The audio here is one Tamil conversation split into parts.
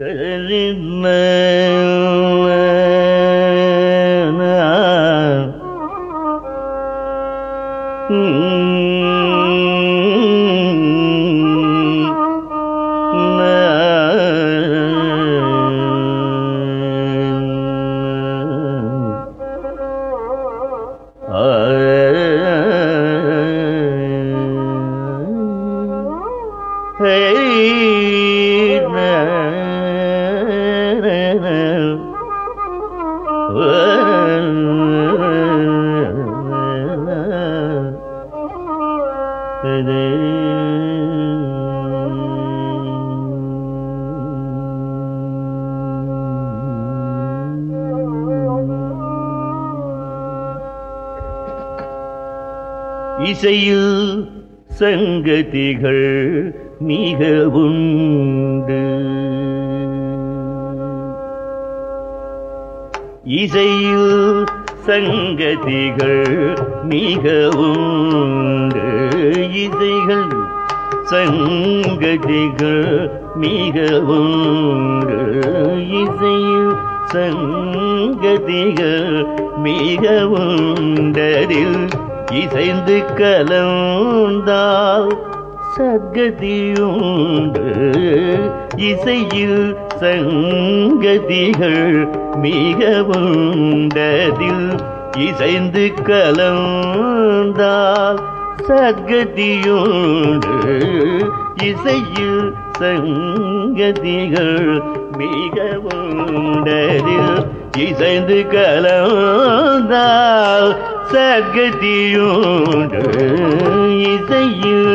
இசையில் சங்கதிகள் மிக உண்டு இசையில் சங்கதிகள் மிக உண்டு இசைகள் சங்கதிகள் மிக உண்டு இசையில் சங்கதிகள் மிக உண்டரில் இசைந்து கலந்தால் சகதியுண்டு இசையில் சங்கதிகள் மிகவுண்டதில் இசைந்து கலந்தால் சத்கதியுண்டு இசையில் சங்கதிகள் மிகவுண்டதில் இசைந்து கலந்தால் சகதியுண்டு இசையில்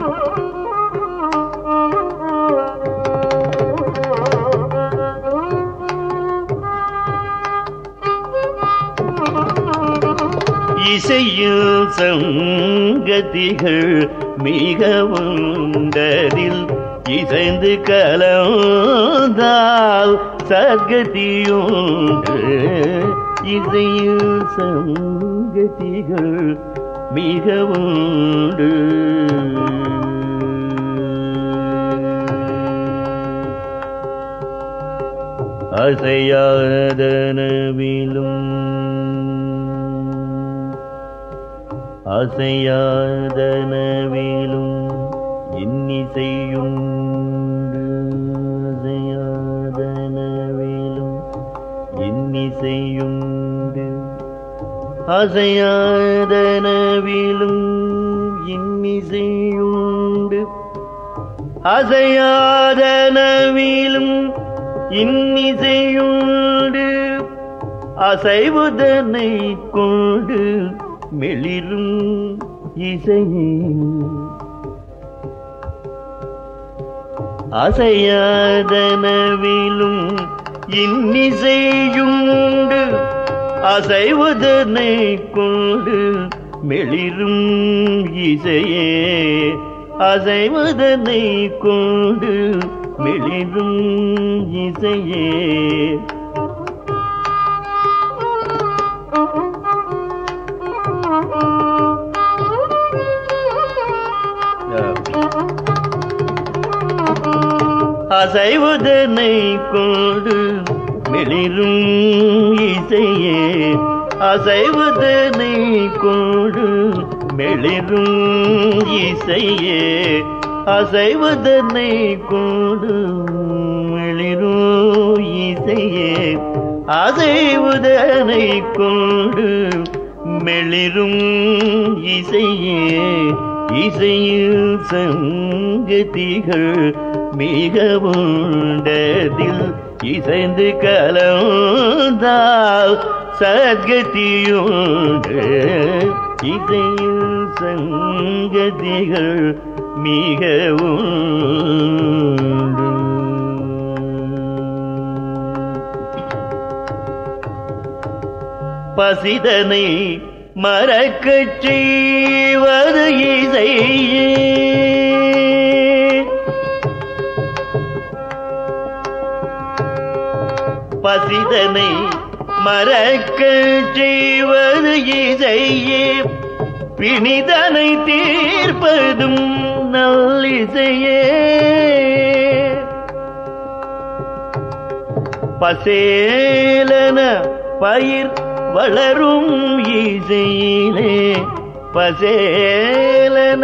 இசையில் சங்கதிகள் மிக உண்டதில் இசைந்து கலந்தால் சகதியுண்டு இசையில் சங்கதிகள் மிக உண்டு அசையாதனவிலும் அசையாதனவிலும் இன்னிசையுண்டு அசையாதனவிலும் இன்னிசையுண்டு அசையாதனவிலும் இன்னிசையுண்டு அசையாதனவிலும் இன்னிசையுண்டு அசைவுதனை கொண்டு மெளிரும் இசையே அசையாதனவிலும் இன்னிசையுண்டு அசைவதனை கொண்டு மெளிரும் இசையே அசைவதனை கொண்டு மெளிரும் இசையே அசைவதனை கொண்டு மெளிரும் இசையே அசைவதனை கொண்டு மெளிரும் இசையே அசைவதனை கொண்டு மெளிரும் இசையே அசைவதனை கொண்டு மெளிரும் இசையே இசையில் சங்கதிகள் மிகவுண்டதில் இசைந்து கலந்தால் சத்கதியுண்டு இசையில் சங்கதிகள் மிகவுண்டு பசிதனை மறக்கச் செய்வது இசையே பசிதனை மறக்க செய்வது இசையே பிணிதனை தீர்ப்பதும் நல்லிசையே பசேலன பயிர் வளரும் இசையிலே பசேலன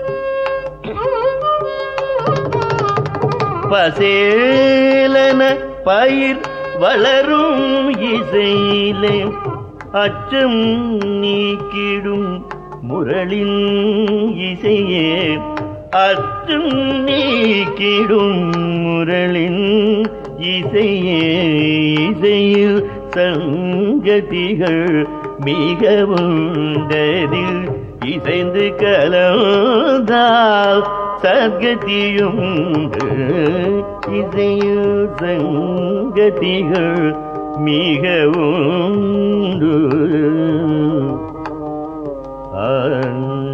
பசேலன பயிர் வளரும் இசையிலே அச்சம் நீக்கிடும் முரளின் இசையே அச்சம் நீக்கிடும் முரளின் இசையே இசையில் சங்கதிகள் மிகவும் உண்டதில் இசைந்து கலந்தால் சத்கதியும் உண்டு. இசையில் சங்கதிகள் மிகவும் உண்டு. ஆ